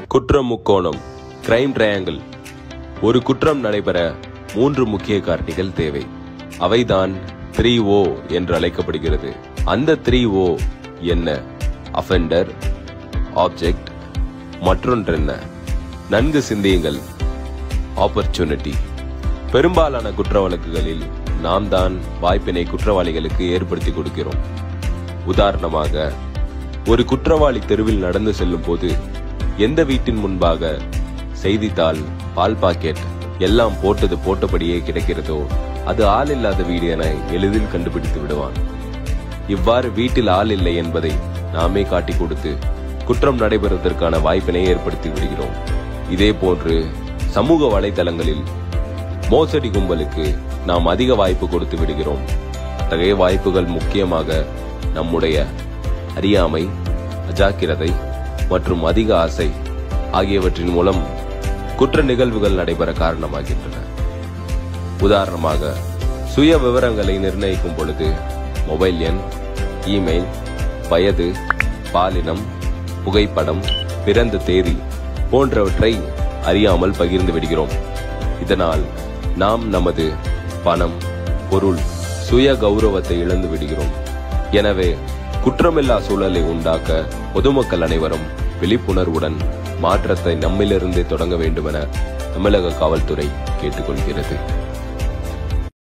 குற்ற முக்கோணம் crime triangle ஒரு குற்றம் நடைபெற மூன்று முக்கிய காரணிகள் தேவை அவைதான் த்ரீ ஓ என்று அழைக்கப்படுகிறது அந்த த்ரீ ஓ என்ன அஃபெண்டர் ஆப்ஜெக்ட் மற்றொன்றென்ன நன்கு சிந்தியுங்கள் ஆப்பர்ச்சுனிட்டி பெரும்பாலான குற்ற வழக்குகளில் நாம் தான் வாய்ப்பினை குற்றவாளிகளுக்கு ஏற்படுத்தி கொடுக்கிறோம் உதாரணமாக ஒரு குற்றவாளி தெருவில் நடந்து செல்லும் போது எந்த வீட்டின் முன்பாக செய்தித்தாள் பால் பாக்கெட் எல்லாம் போட்டது போட்டபடியே கிடைக்கிறதோ அது ஆள் இல்லாத வீடு என எளிதில் கண்டுபிடித்து விடுவான் இவ்வாறு வீட்டில் ஆள் இல்லை என்பதை நாமே காட்டிக் கொடுத்து குற்றம் நடைபெறுவதற்கான வாய்ப்பினை ஏற்படுத்தி விடுகிறோம் இதே போன்று சமூக வலைதளங்களில் மோசடி கும்பலுக்கு நாம் அதிக வாய்ப்பு கொடுத்து விடுகிறோம் அத்தகைய வாய்ப்புகள் முக்கியமாக நம்முடைய அறியாமை அஜாக்கிரதை மற்றும் அதிக ஆசை ஆகியவற்றின் மூலம் குற்ற நிகழ்வுகள் நடைபெற காரணமாகின்றன உதாரணமாக சுய விவரங்களை நிர்ணயிக்கும் பொழுது மொபைல் எண் இமெயில் வயது பாலினம் புகைப்படம் பிறந்த தேதி போன்றவற்றை அறியாமல் பகிர்ந்து விடுகிறோம் இதனால் நாம் நமது பணம் பொருள் சுய கௌரவத்தை இழந்து விடுகிறோம் எனவே குற்றமில்லா சூழலை உண்டாக்க பொதுமக்கள் அனைவரும் விழிப்புணர்வுடன் மாற்றத்தை நம்மிலிருந்தே தொடங்க வேண்டுமென தமிழக காவல்துறை கேட்டுக்கொள்கிறது